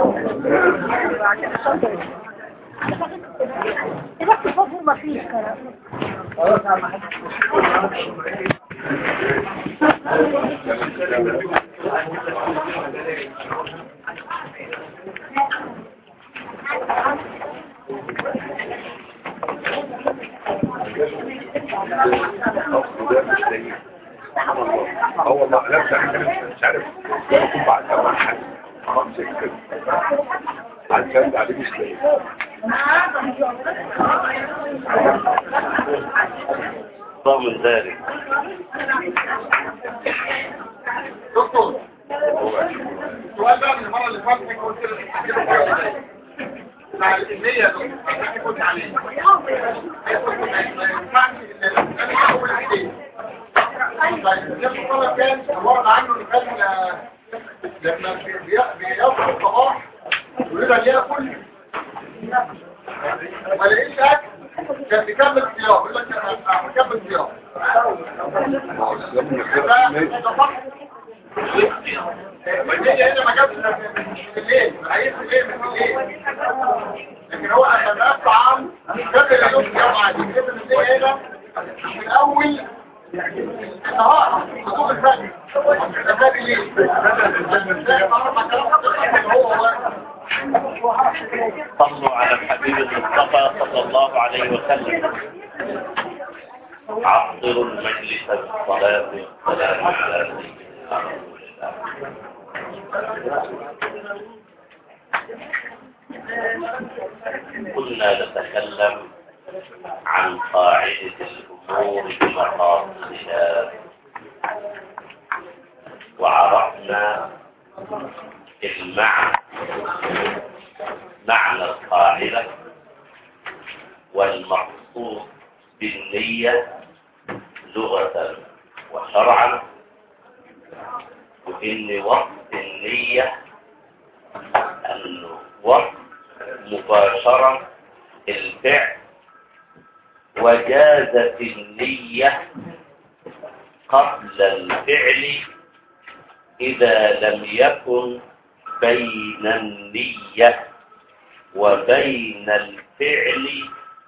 بس الفضل ما فيش كلام هو ما قلبش مش عارف يكون بعد كم حد خلاص كده عشان عليه مش لاقي ضمن ذلك دكتور السؤال بقى من المره اللي فاتت كنت مع النية يا دكتور أنا كنت عليه ما ينفعش إن أنا أقول عليه طيب نفس الطلب كان ورد عنه اللي كان لما بيأكل الصباح ويقول لك ياكل ما لقيش اكل كان بيكمل صيام يقول لك انا هكمل صيام ده ده صح والدنيا هنا ما جابش من الليل عايز الليل من الليل لكن هو لما بقى طعام كمل اليوم صيام عادي كده من الليل هنا من اول النهار خطوط الفجر الفجر ليه؟ صلوا على الحبيب المصطفى صلى الله عليه وسلم عطروا المجلس بالصلاة والسلام على سيدنا رسول الله كنا نتكلم عن قاعدة الأمور بمقاصدها وعرفنا المعنى معنى القاعدة والمقصود بالنية لغة وشرعا وإن وقت النية أنه وقت مباشرة الفعل وجازت النية قبل الفعل إذا لم يكن بين النية وبين الفعل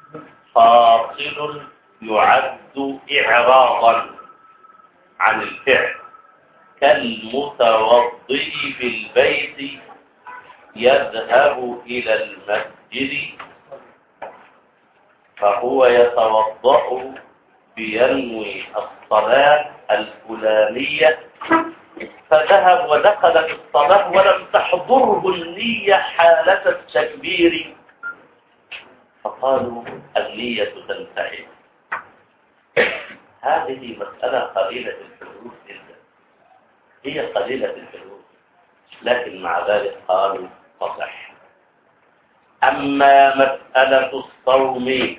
فاصل يعد إعراضا عن الفعل كالمتوضئ في البيت يذهب إلى المسجد فهو يتوضأ بينوي الصلاة الفلانية فذهب ودخل في الصلاة ولم تحضره النية حالة التكبير فقالوا النية تنتهي هذه مسألة قليلة الحدود جدا هي قليلة الحدود لكن مع ذلك قالوا تصح أما مسألة الصوم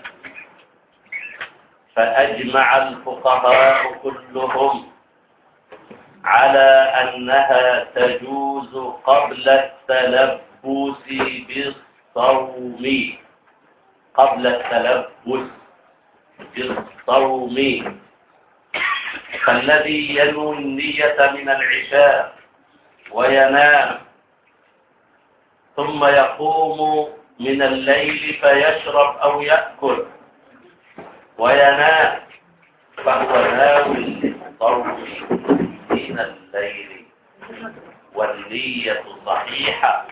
فأجمع الفقهاء كلهم على أنها تجوز قبل التلبس بالصوم قبل التلبس بالصوم فالذي ينوي النية من العشاء وينام ثم يقوم من الليل فيشرب أو يأكل وينام فهو ناوي للصوم من الليل والنية صحيحة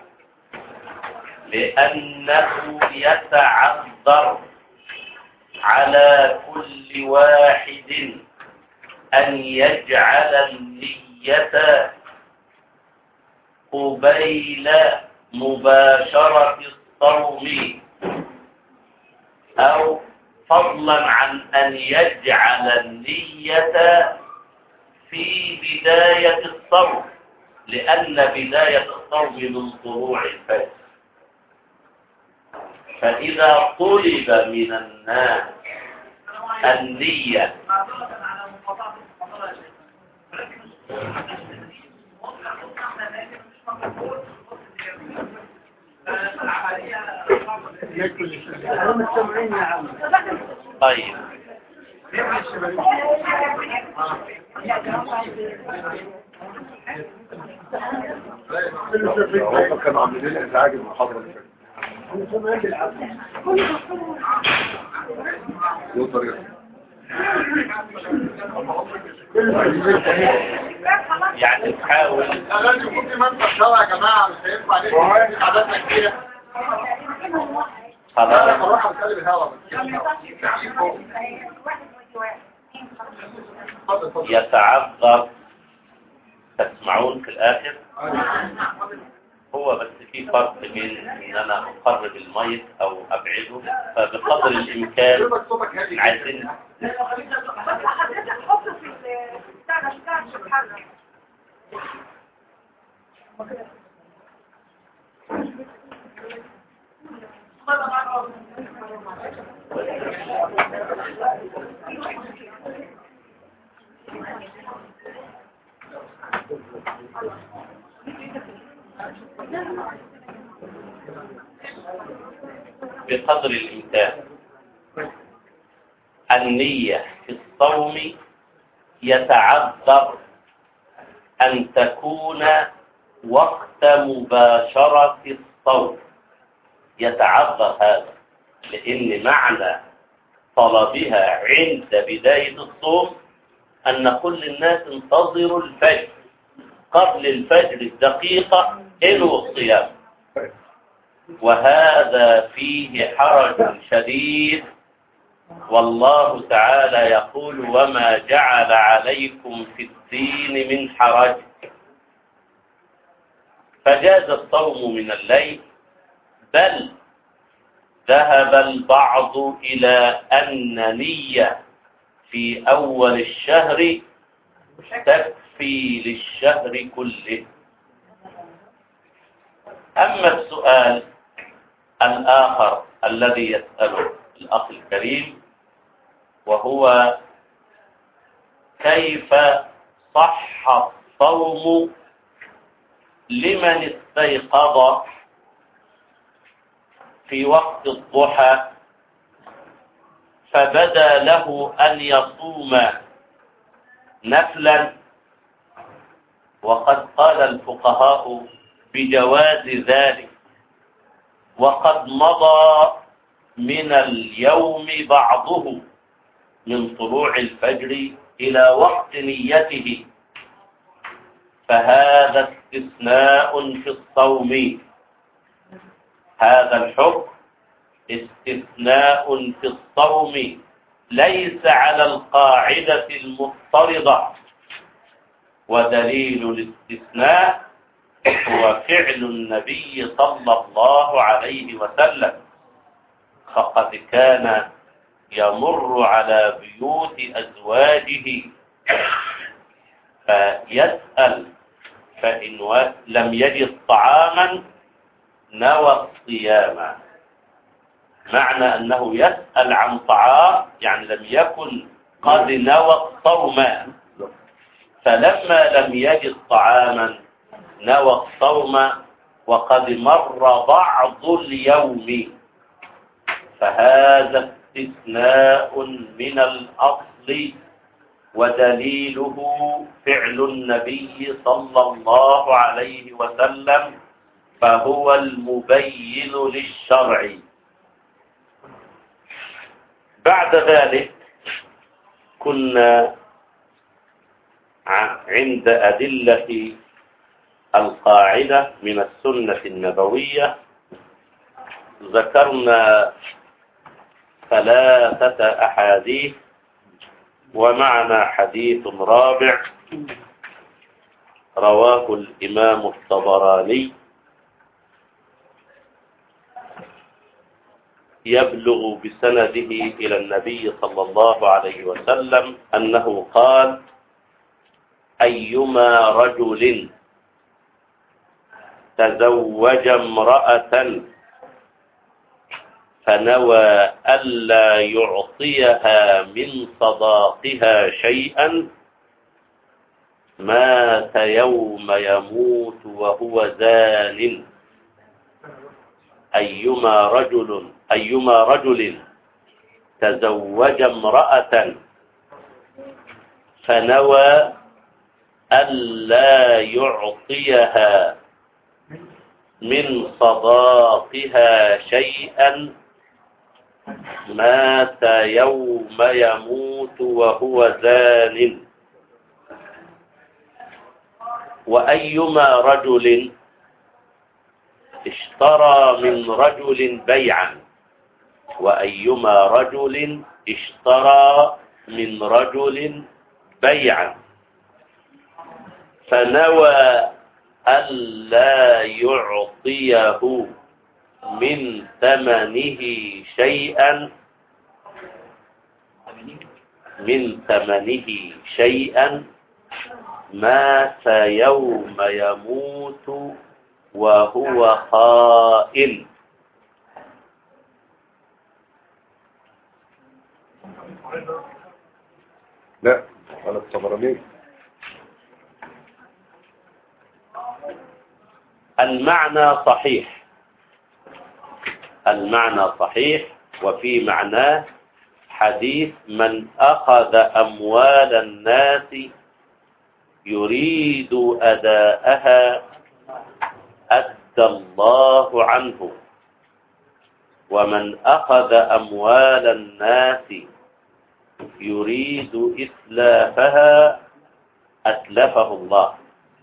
لأنه يتعذر على كل واحد أن يجعل النية قبيل مباشرة الصوم أو فضلا عن أن يجعل النية في بداية الصوم لأن بداية الصوم من طلوع الفجر فإذا طلب من الناس النية هم السمعين يا عم طيب يا جماعة هم كانوا عاملين ازعاج المحاضرة اللي فاتت يقدر يقدر يعني تحاول لازم يكون في منطق شرع يا جماعة مش هينفع ليه في عاداتنا كتير انا خلاص بروح اتكلم الهوا بس اتفضل اتفضل يتعذر تسمعون في الآخر هو بس في فرق بين ان انا اقرب الميت او ابعده فبقدر الامكان صوتك صوتك هادي عايزين حضرتك حط في بتاع ده بتاع سبحان بقدر الإمكان النية في الصوم يتعذر أن تكون وقت مباشرة الصوم يتعذر هذا لأن معنى طلبها عند بداية الصوم أن نقول للناس انتظروا الفجر قبل الفجر الدقيقة انووا الصيام وهذا فيه حرج شديد والله تعالى يقول وما جعل عليكم في الدين من حرج فجاز الصوم من الليل بل ذهب البعض إلى أن نية في أول الشهر تكفي للشهر كله أما السؤال الآخر الذي يسأله الأخ الكريم وهو كيف صح الصوم لمن استيقظ في وقت الضحى فبدا له أن يصوم نفلا وقد قال الفقهاء بجواز ذلك وقد مضى من اليوم بعضه من طلوع الفجر إلى وقت نيته فهذا استثناء في الصوم هذا الحكم استثناء في الصوم ليس على القاعدة المفترضة ودليل الاستثناء هو فعل النبي صلى الله عليه وسلم فقد كان يمر على بيوت أزواجه فيسأل فإن و- لم يجد طعاما نوى الصيام معنى أنه يسأل عن طعام يعني لم يكن قد نوى الصوم فلما لم يجد طعاما نوى الصوم وقد مر بعض اليوم فهذا استثناء من الأصل ودليله فعل النبي صلى الله عليه وسلم فهو المبين للشرع بعد ذلك كنا ع- عند أدلة القاعدة من السنة النبوية ذكرنا ثلاثة أحاديث ومعنا حديث رابع رواه الإمام الطبراني يبلغ بسنده إلى النبي صلى الله عليه وسلم أنه قال أيما رجل تزوج امرأة فنوى ألا يعطيها من صداقها شيئا مات يوم يموت وهو زان أيما رجل أيما رجل تزوج امرأة فنوى ألا يعطيها من صداقها شيئا مات يوم يموت وهو زان وأيما رجل اشترى من رجل بيعا وأيما رجل اشترى من رجل بيعا فنوى ألا يعطيه من ثمنه شيئا من ثمنه شيئا مات يوم يموت وهو خائن لا على الطبراني المعنى صحيح المعنى صحيح وفي معناه حديث من أخذ أموال الناس يريد أداءها أدى الله عنه ومن أخذ أموال الناس يريد إتلافها أتلفه الله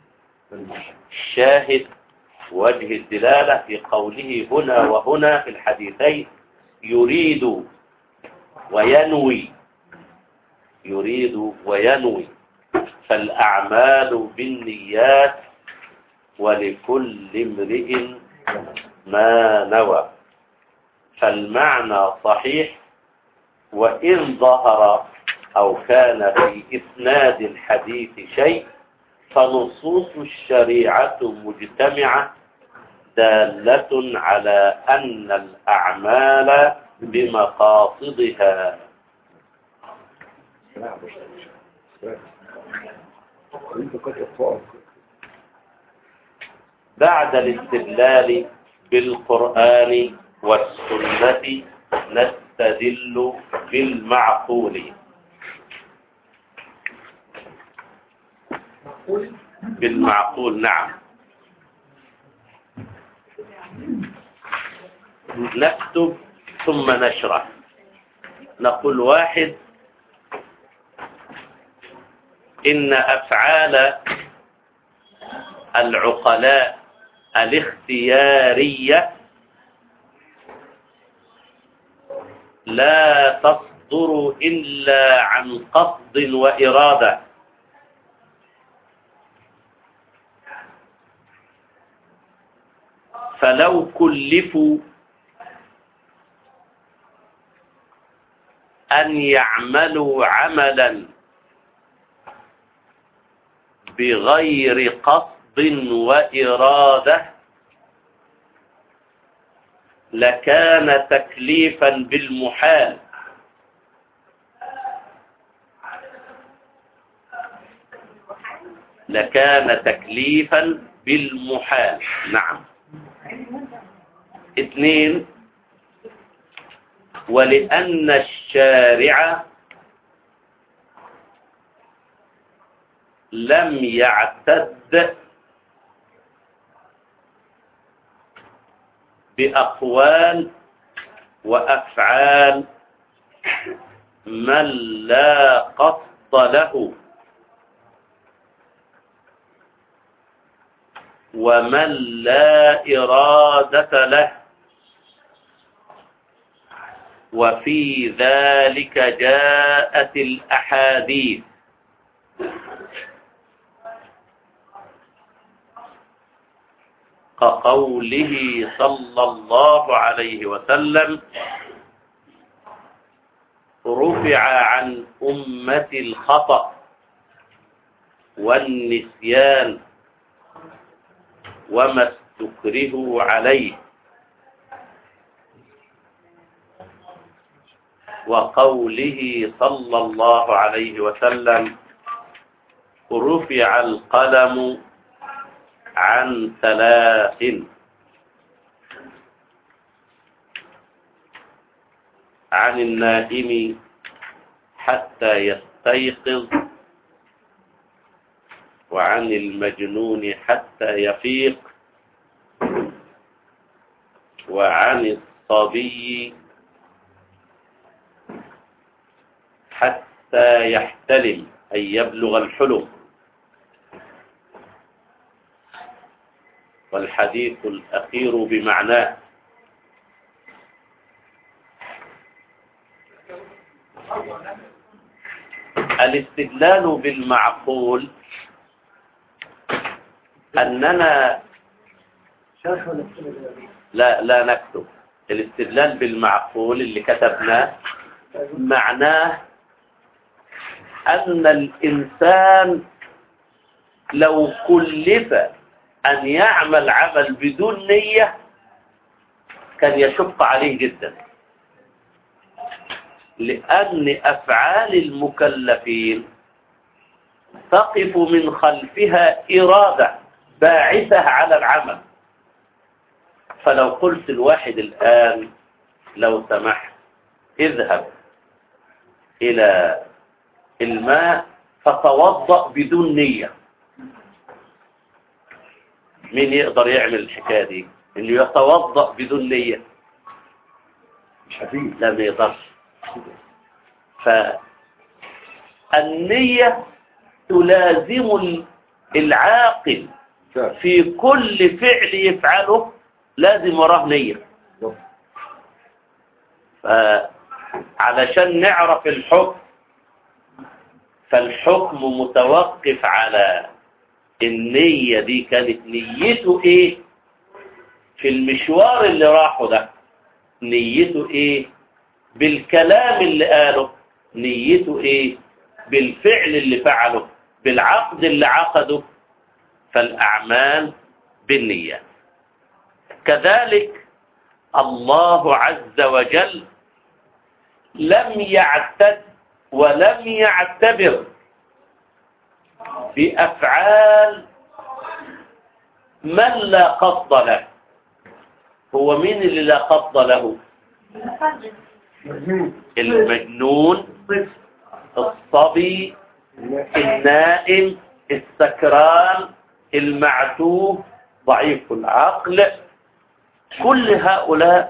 الشاهد وجه الدلالة في قوله هنا وهنا في الحديثين يريد وينوي يريد وينوي فالأعمال بالنيات ولكل امرئ ما نوى فالمعنى صحيح وإن ظهر أو كان في إسناد الحديث شيء فنصوص الشريعة مجتمعة دالة على أن الأعمال بمقاصدها انت قد اطفال بعد الاستدلال بالقرآن والسنة نستدل بالمعقول بالمعقول نعم نكتب ثم نشرح نقول واحد إن أفعال العقلاء الاختيارية لا تصدر إلا عن قصد وإرادة فلو كلفوا أن يعملوا عملا بغير قصد وإرادة لكان تكليفا بالمحال لكان تكليفا بالمحال نعم اثنين ولأن الشارع لم يعتد بأقوال وأفعال من لا قصد له ومن لا إرادة له وفي ذلك جاءت الأحاديث كقوله صلى الله عليه وسلم رفع عن أمة الخطأ والنسيان وما استكرهوا عليه وقوله صلى الله عليه وسلم رفع القلم عن ثلاث عن النائم حتى يستيقظ وعن المجنون حتى يفيق وعن الصبي حتى يحتلم أي يبلغ الحلم والحديث الأخير بمعناه الاستدلال بالمعقول أننا لا لا نكتب الاستدلال بالمعقول اللي كتبناه معناه أن الإنسان لو كلف أن يعمل عمل بدون نية كان يشق عليه جدا لأن أفعال المكلفين تقف من خلفها إرادة باعثة على العمل فلو قلت الواحد الآن لو سمحت اذهب إلى الماء فتوضأ بدون نية مين يقدر يعمل الحكاية دي انه يتوضأ بدون نية مش هتيجي لا ما يقدرش فالنية تلازم العاقل في كل فعل يفعله لازم وراه نية فعلشان نعرف الحكم فالحكم متوقف على النية دي كانت نيته ايه في المشوار اللي راحه ده نيته ايه بالكلام اللي قاله نيته ايه بالفعل اللي فعله بالعقد اللي عقده فالأعمال بالنيات كذلك الله عز وجل لم يعتد ولم يعتبر بأفعال من لا قصد له هو مين اللي لا قصد له المجنون الصبي النائم السكران المعتوه ضعيف العقل كل هؤلاء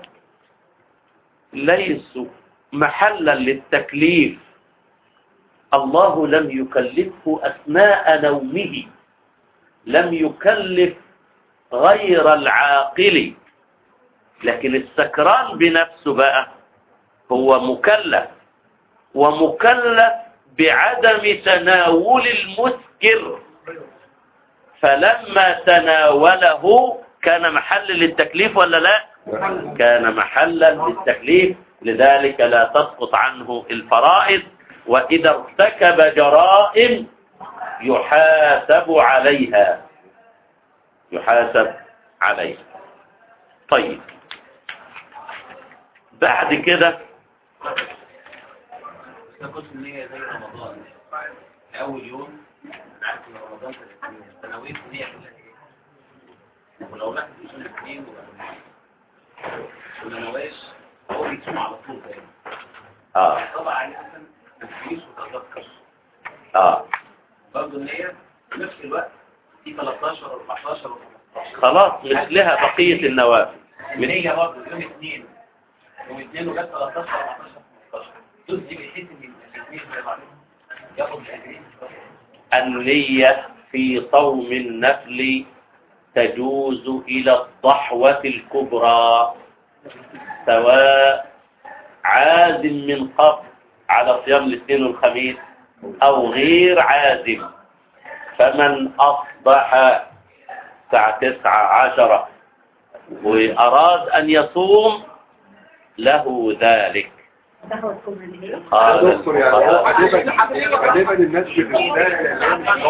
ليسوا محلا للتكليف الله لم يكلفه أثناء نومه لم يكلف غير العاقل لكن السكران بنفسه بقى هو مكلف ومكلف بعدم تناول المسكر فلما تناوله كان محل للتكليف ولا لا كان محلا للتكليف لذلك لا تسقط عنه الفرائض وإذا ارتكب جرائم يحاسب عليها يحاسب عليها طيب بعد كده تاخد النية زي رمضان أول يوم أنا عارف إن رمضان سنوية النية كلها إيه ولو رحت يوم الاثنين ولا نواش هو بيصوم على طول تاني اه طبعا عليه حسن تفكير وتذكر اه برضه النية في نفس الوقت في 13 14 و15 خلاص مثلها بقية النوافل النية برضه يوم اثنين يوم اثنين وجت 13 14 15 دول دي بحيث ان الاثنين زي بعضهم ياخد الاثنين النية في صوم النفل تجوز إلى الضحوة الكبرى سواء عازم من قبل على صيام الاثنين والخميس أو غير عازم فمن أصبح الساعة تسعة عشرة وأراد أن يصوم له ذلك يا قال دكتور يعني هو غالبا غالبا الناس بتتساءل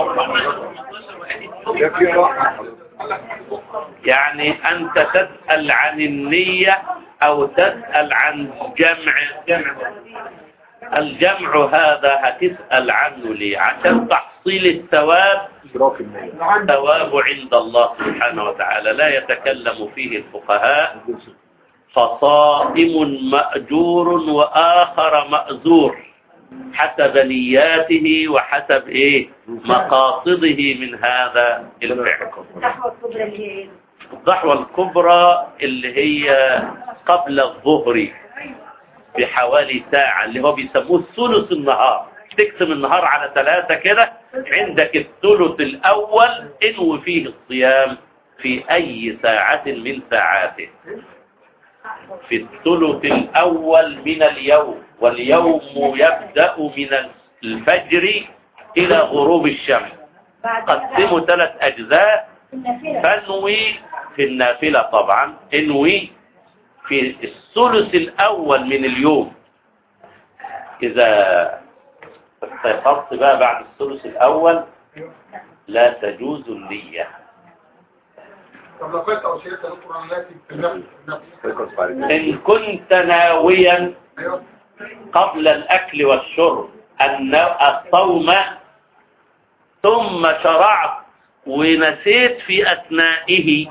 ده في راحة يعني أنت تسأل عن النية أو تسأل عن جمع جمع الجمع هذا هتسأل عنه ليه عشان تحصيل الثواب إدراك النية ثواب عند الله سبحانه وتعالى لا يتكلم فيه الفقهاء فصائم مأجور وآخر مأزور حسب نياته وحسب ايه مقاصده من هذا الفعل الصحوة الكبرى اللي هي ايه؟ الضحوة الكبرى اللي هي قبل الظهر بحوالي ساعة اللي هو بيسموه ثلث النهار تقسم النهار على ثلاثة كده عندك الثلث الأول انوي فيه الصيام في أي ساعة من ساعاته في الثلث الأول من اليوم واليوم يبدأ من الفجر إلى غروب الشمس بعد قسموا ثلاث أجزاء النافلة فانوي في النافلة طبعا انوي في الثلث الأول من اليوم إذا استيقظت بقى بعد الثلث الأول لا تجوز النية طب لو كنت او شريت دكتور عن نفسي النفس النفس فيكون بعد كده. إن كنت ناويا ايوه قبل الأكل والشرب الن- الصوم ثم شرعت ونسيت في أثنائه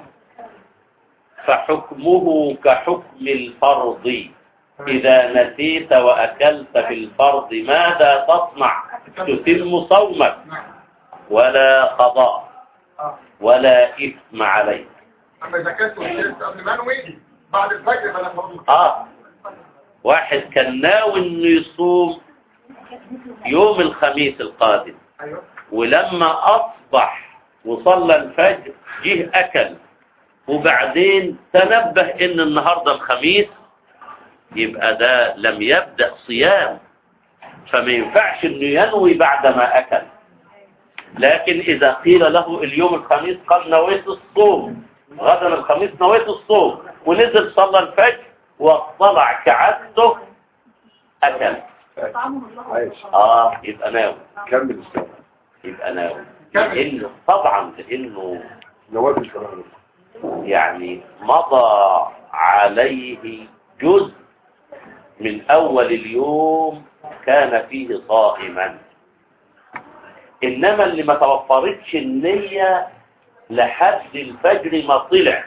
فحكمه كحكم الفرض إذا نسيت وأكلت في الفرض ماذا تصنع تتم صومك نعم ولا قضاء اه ولا إثم عليك اما اذا كنت وشريت قبل ما انوي بعد الفجر فانا فرض آه واحد كان ناوي إنه يصوم يوم الخميس القادم ايوه ولما أصبح وصلى الفجر جه أكل وبعدين تنبه إن النهاردة الخميس يبقى ده لم يبدأ صيام فما ينفعش إنه ينوي بعدما أكل لكن إذا قيل له اليوم الخميس قال نويت الصوم غدا الخميس نويت الصوم ونزل صلى الفجر وطلع كعادته أكل عايش آه يبقى ناوي كمل السنة يبقى ناوي كمل. لأنه طبعا لأنه نواب الكلام يعني مضى عليه جزء من أول اليوم كان فيه صائما إنما اللي ما توفرتش النية لحد الفجر ما طلع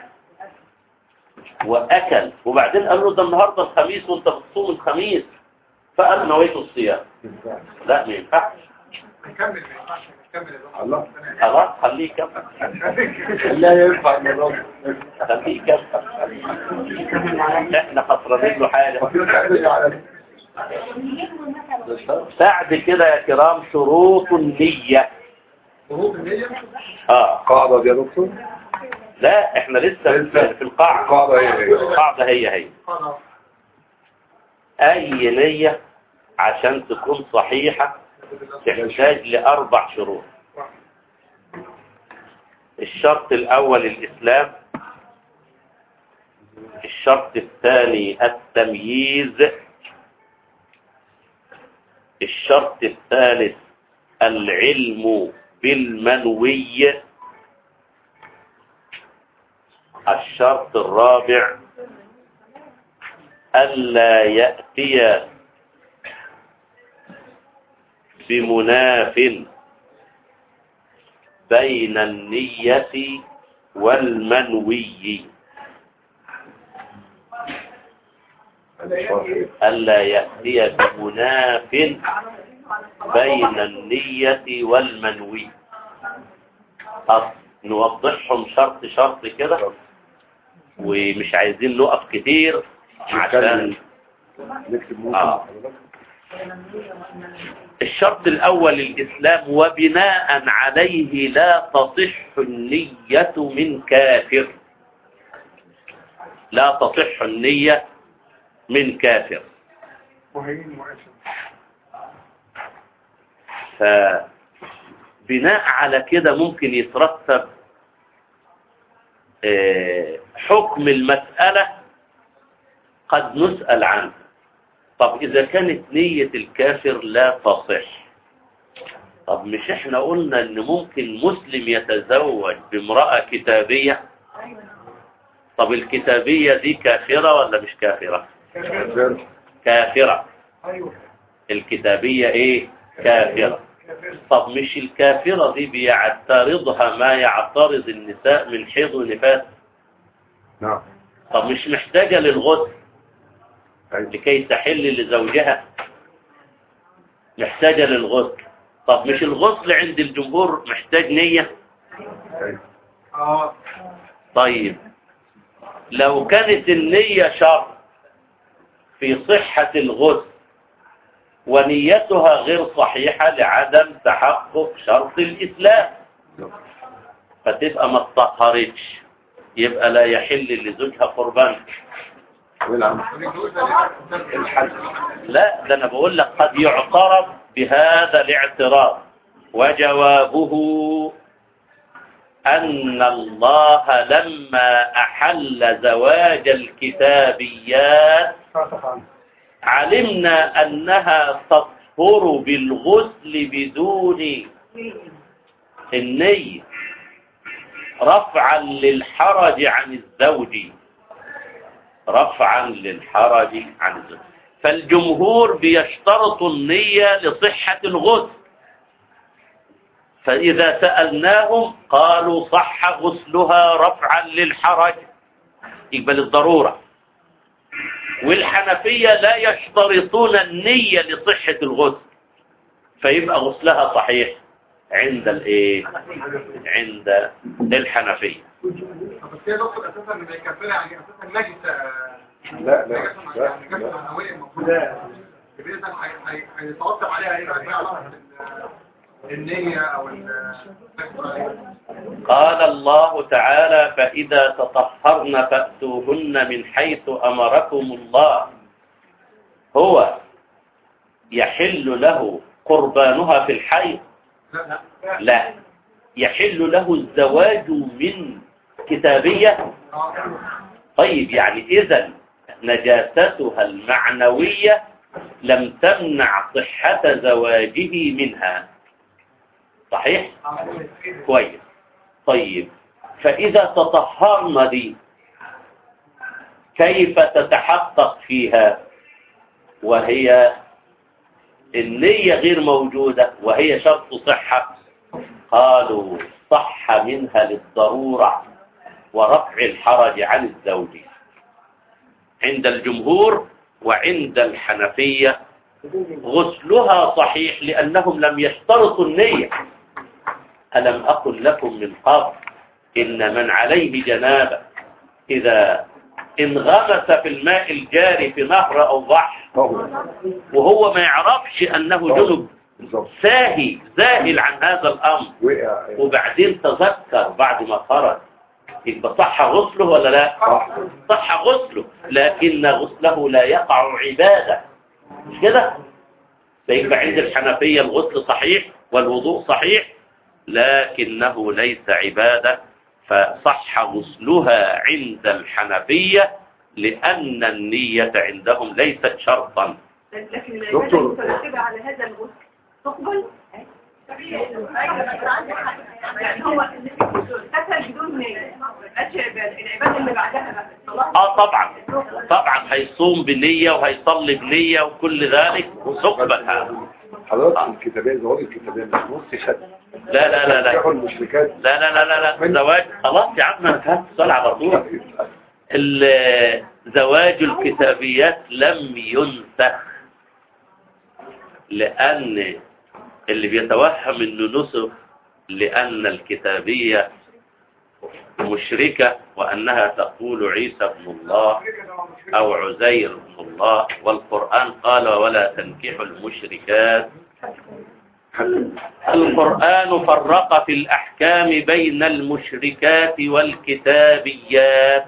وأكل وبعدين قال له ده النهاردة الخميس وانت بتصوم الخميس فقال نويت الصيام لا ما ينفعش نكمل ما ينفعش نكمل يا دكتور. الله خلاص خليه يكمل لا ينفع المرض خليه يكمل احنا خسرانين له حاجة بعد كده يا كرام شروط النية شروط النية اه قاعدة دي يا دكتور لا احنا لسه لسه. في القاعدة القاعدة هي هي القاعدة هي هي خلاص اي نية عشان تكون صحيحة تحتاج لاربع شروط الشرط الاول الاسلام الشرط الثاني التمييز الشرط الثالث العلم بالمنوي الشرط الرابع ألا يأتي بمناف بين النية والمنوي ألا يأتي بمناف بين النية والمنوي طب نوضحهم شرط شرط كده ومش عايزين نقف كتير عشان نكتب آه. ممكن الشرط الأول الإسلام وبناء عليه لا تصح النية من كافر لا تصح النية من كافر مهين مؤسس فبناء على كده ممكن يترتب آه، حكم المسألة قد نسأل عنه طب إذا كانت نية الكافر لا تصح طب مش احنا قلنا ان ممكن مسلم يتزوج بامرأة كتابية طب الكتابية دي كافرة ولا مش كافرة كافر كافرة ايوه الكتابية ايه كافرة طب مش الكافرة دي بيعترضها ما يعترض النساء من حيض ونفاس نعم طب مش محتاجة للغسل أيوة. لكي تحل لزوجها محتاجة للغسل طب مش الغسل عند الجمهور محتاج نية أيوة. اه طيب لو كانت النية شرط في صحة الغسل ونيتها غير صحيحة لعدم تحقق شرط الإسلام فتبقى ما اتطهرتش يبقى لا يحل لزوجها قربان والعم الحج لا ده انا بقول لك قد يعترض بهذا الاعتراض وجوابه أن الله لما أحل زواج الكتابيات علمنا أنها تطهر بالغسل بدون النية رفعا للحرج عن الزوج رفعا للحرج عن الزوج فالجمهور بيشترط النية لصحة الغسل فإذا سألناهم قالوا صح غسلها رفعا للحرج يقبل الضرورة والحنفية لا يشترطون النية لصحة الغسل فيبقى غسلها صحيح عند الايه عند الحنفية بس هي دكتور اساسا ما يكفيها يعني اساسا نجسه لا لا نجسه لا يعني نجسه معنويه المفروض اذا هيترتب عليها ايه بقى علاقه بال- النيه او ال- قال الله تعالى فإذا تطهرن فأتوهن من حيث أمركم الله هو يحل له قربانها في الحيض لا لا لا يحل له الزواج من كتابية اه طيب يعني إذا نجاستها المعنوية لم تمنع صحة زواجه منها صحيح؟ كويس طيب فإذا تطهرنا دي كيف تتحقق فيها وهي النية غير موجودة وهي شرط صحة قالوا صح منها للضرورة ورفع الحرج عن الزوج عند الجمهور وعند الحنفية غسلها صحيح لأنهم لم يشترطوا النية ألم أقل لكم من قبل إن من عليه جنابة إذا انغمس في الماء الجاري في نهر أو بحر طهر وهو ما يعرفش أنه جنب بالظبط ساهي زاهل عن هذا الأمر وقع وبعدين تذكر بعد ما خرج يبقى صح غسله ولا لا صح صح غسله لكن غسله لا يقع عبادة مش كده فيبقى عند الحنفية الغسل صحيح والوضوء صحيح لكنه ليس عبادة فصح غسلها عند الحنفية لأن النية عندهم ليست شرطا لكن دكتور. العبادة المترتبة على هذا الغسل تقبل يعني هو قتل بدون نية ما بقتش عبادة العبادة اللي بعدها بقى الصلاة اه طبعا طبعا هيصوم بنية وهيصلي بنية وكل ذلك تقبل هذا حضرتك الكتابية زواج الكتابية مش نص شد لا لا لا لا ياخد المشركات لا لا لا لا لا زواج خلاص يا عم انا فهمت السؤال على طول ال- زواج الكتابيات لم ينسخ لأن اللي بيتوهم انه نسخ لأن الكتابية مشركة وأنها تقول عيسى ابن الله أو عزير ابن الله والقرآن قال ولا تنكحوا المشركات القرآن فرق في الأحكام بين المشركات والكتابيات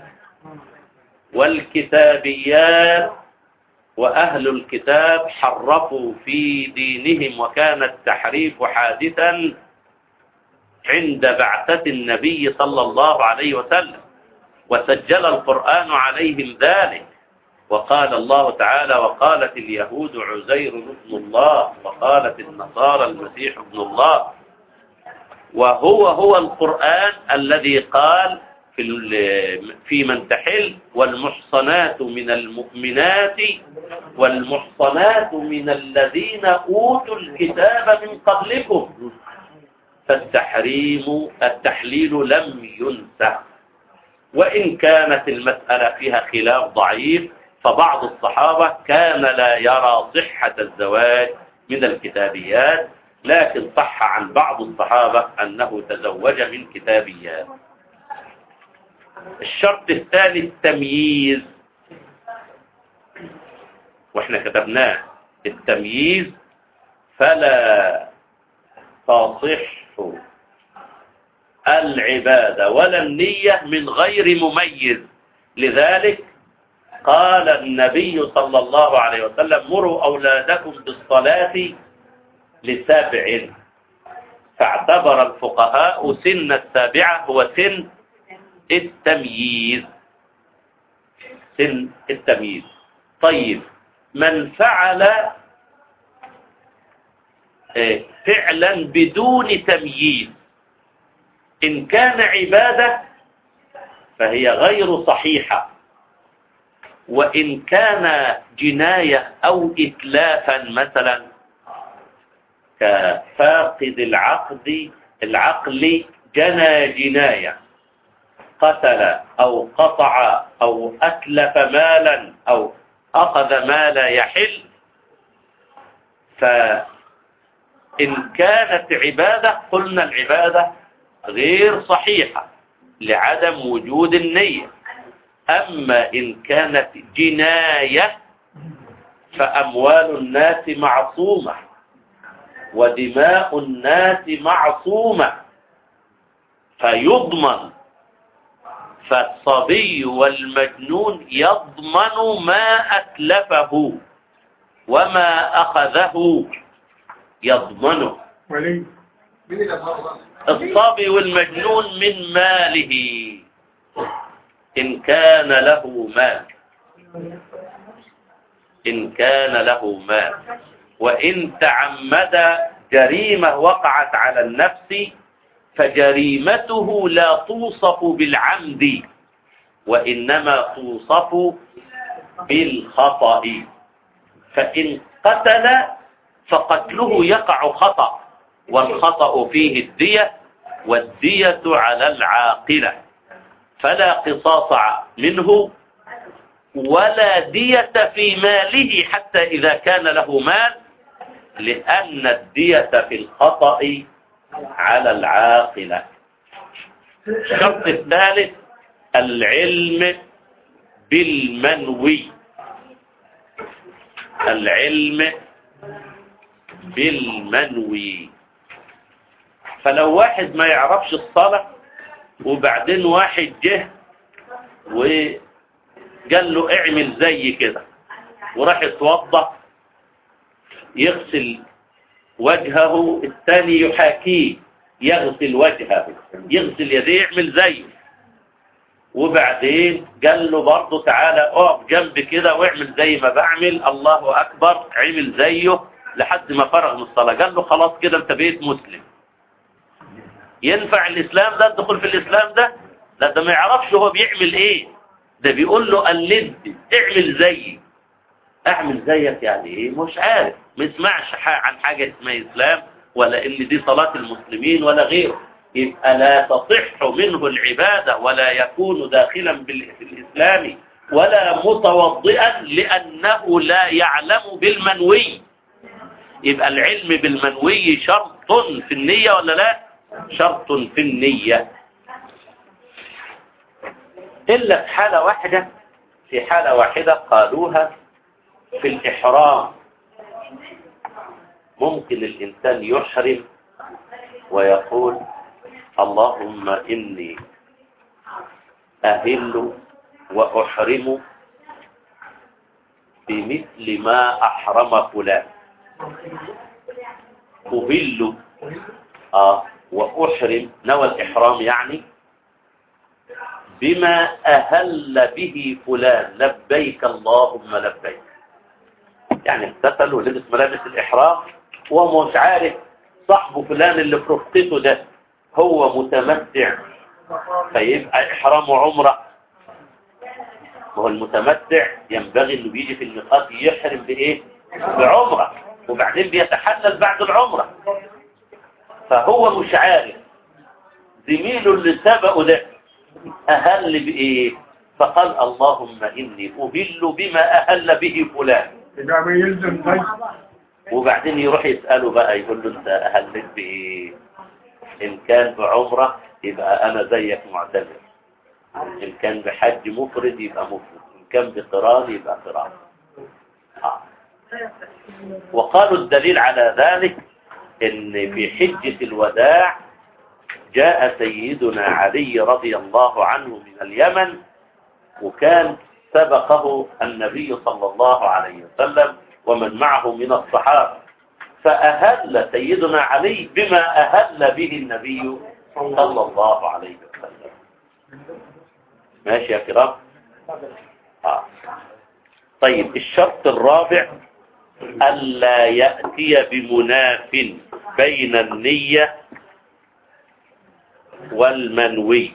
والكتابيات وأهل الكتاب حرفوا في دينهم وكان التحريف حادثا عند بعثة النبي صلى الله عليه وسلم وسجل القرآن عليهم ذلك وقال الله تعالى وقالت اليهود عزير ابن الله وقالت النصارى المسيح ابن الله وهو هو القرآن الذي قال في ال- في من تحل والمحصنات من المؤمنات والمحصنات من الذين أوتوا الكتاب من قبلكم فالتحريم التحليل لم ينسخ وإن كانت المسألة فيها خلاف ضعيف فبعض الصحابة كان لا يرى صحة الزواج من الكتابيات لكن صح عن بعض الصحابة أنه تزوج من كتابيات الشرط الثاني التمييز واحنا كتبناه التمييز فلا تصح العبادة ولا النية من غير مميز لذلك قال النبي صلى الله عليه وسلم مروا أولادكم بالصلاة لسابع فاعتبر الفقهاء سن السابعة هو سن التمييز سن التمييز طيب من فعل آه، فعلا بدون تمييز إن كان عبادة فهي غير صحيحة وإن كان جناية أو إتلافا مثلا كفاقد العقد العقل جنى جناية قتل أو قطع أو أتلف مالا أو أخذ ما لا يحل فإن كانت عبادة قلنا العبادة غير صحيحة لعدم وجود النية أما إن كانت جناية فأموال الناس معصومة ودماء الناس معصومة فيضمن فالصبي والمجنون يضمن ما أتلفه وما أخذه يضمنه ولي مين اللي أصابه الصبي والمجنون من ماله إن كان له مال إن كان له مال وإن تعمد جريمة وقعت على النفس فجريمته لا توصف بالعمد وإنما توصف بالخطأ فإن قتل فقتله يقع خطأ والخطأ فيه الدية والدية على العاقلة فلا قصاص منه ولا دية في ماله حتى إذا كان له مال لأن الدية في الخطأ على العاقلة الشرط الثالث العلم بالمنوي العلم بالمنوي فلو واحد ما يعرفش الصلاة وبعدين واحد جه وقال له اعمل زي كده وراح يتوضا يغسل وجهه الثاني يحاكيه يغسل وجهه يغسل يديه يعمل زيه وبعدين قال له برضه تعالى اقف جنب كده واعمل زي ما بعمل الله اكبر عمل زيه لحد ما فرغ من الصلاه قال له خلاص كده انت بقيت مسلم ينفع الاسلام ده الدخول في الاسلام ده لا ده ما يعرفش هو بيعمل ايه ده بيقول له قلدني اعمل زيي اعمل زيك يعني ايه مش عارف ما يسمعش ح- عن حاجة اسمها اسلام ولا ان دي صلاة المسلمين ولا غيره يبقى لا تصح منه العبادة ولا يكون داخلا بال- في الاسلام ولا متوضئا لانه لا يعلم بالمنوي يبقى العلم بالمنوي شرط في النية ولا لا شرط في النية إلا في حالة واحدة في حالة واحدة قالوها في الإحرام ممكن الإنسان يحرم ويقول اللهم إني أهل وأحرم بمثل ما أحرم فلان أهل آه وأحرم نوى الإحرام يعني بما أهل به فلان لبيك اللهم لبيك يعني اغتسل ولبس ملابس الإحرام وهو مش عارف صاحبه فلان اللي في رفقته ده هو متمتع فيبقى إحرامه عمرة وهو المتمتع ينبغي انه بيجي في الميقات يحرم بإيه؟ بعمرة وبعدين بيتحلل بعد العمرة فهو مش عارف زميله اللي سبقه ده أهل بإيه فقال اللهم إني أهل بما أهل به فلان يبقى ما يلزم طيب وبعدين يروح يسأله بقى يقول له انت اهلت بايه ان كان بعمرة يبقى انا زيك معتمر ان كان بحج مفرد يبقى مفرد ان كان بقران يبقى قران آه. وقالوا الدليل على ذلك ان في حجة الوداع جاء سيدنا علي رضي الله عنه من اليمن وكان سبقه النبي صلى الله عليه وسلم ومن معه من الصحابة فأهل سيدنا علي بما أهل به النبي صلى الله عليه وسلم ماشي يا كرام آه. طيب الشرط الرابع ألا يأتي بمناف بين النية والمنوي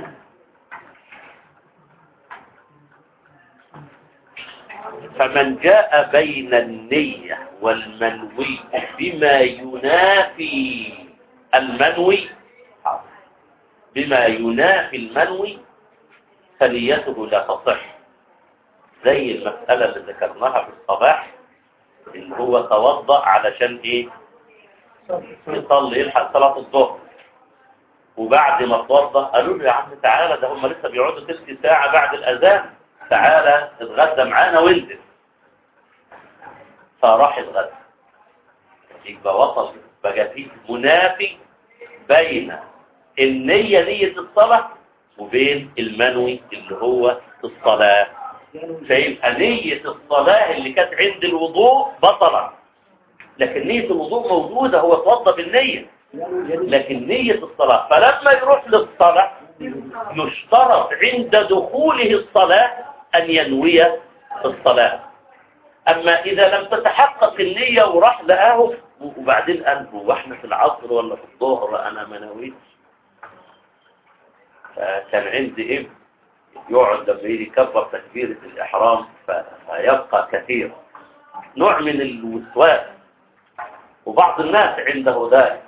فمن جاء بين النية والمنوي بما ينافي المنوي بما ينافي المنوي فنيته لا تصح زي المسألة اللي ذكرناها في الصباح اللي هو توضأ علشان ايه يصلي يلحق صلاة الظهر وبعد ما اتوضأ قالوا له يا عم تعالى ده هم لسه بيقعدوا تلت ساعة بعد الأذان تعالى اتغدى معانا وانزل فراح اتغدى يبقى وصل بقى فيه منافي بين النية نية الصلاة وبين المنوي اللي هو الصلاة فيبقى نية الصلاة اللي كانت عند الوضوء بطلة لكن نية الوضوء موجودة هو توضى بالنية لكن نية الصلاة فلما يروح للصلاة يشترط عند دخوله الصلاة أن ينوي الصلاة أما إذا لم تتحقق النية وراح لقاه وبعدين قال هو احنا في العصر ولا في الظهر أنا ما نويتش فكان عندي ابن يقعد لما يجي يكبر تكبيرة الإحرام فيبقى كثير نوع من الوسواس وبعض الناس عنده ذلك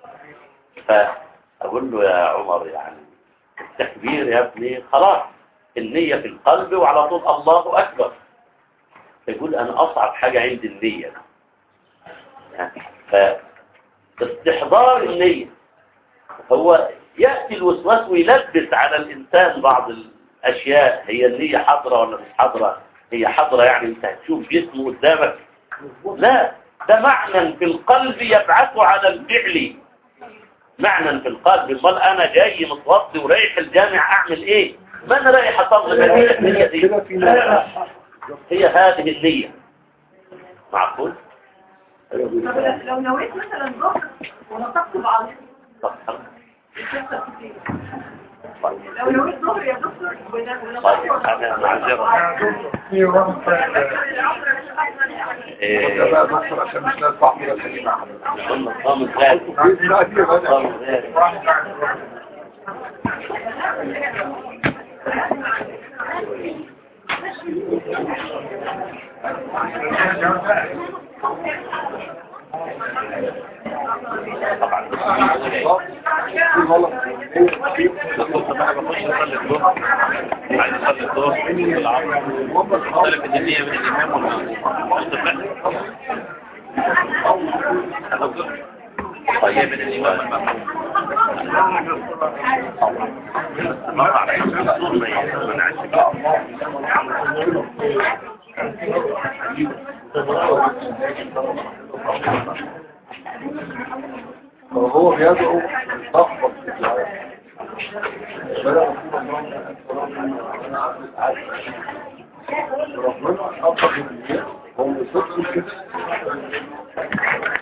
فأقول له يا عمر يعني التكبير يا ابني خلاص النية في القلب وعلى طول الله أكبر يقول أنا أصعب حاجة عندي النية فاستحضار النية هو يأتي الوسواس ويلبس على الإنسان بعض الأشياء هي النية حاضرة ولا مش حاضرة هي حاضرة يعني أنت هتشوف جسمه قدامك لا ده معنى في القلب يبعث على الفعل معنى في القلب امال انا جاي متوضي ورايح الجامع اعمل ايه ما انا رايح اصلي النية دي هي هذه النية معقول طب لو نويت مثلا ظهر ونطقت بعض لو نويت ظهر يا دكتور طيب انا معذرة إيه، ده بقى دكتور عشان مش ناس صاحبي بس اللي مع حضرتك قلنا نظام الغالي بإذن الله دي بقى. نظام الغالي في غلط في مختلف الدنيا بين الإمام والمأموم طيب بين الإمام والمأموم مرة على الصورة ما منعش هو بيدعو تخبط في الدعاء ربنا أفضل من هو يصدق كده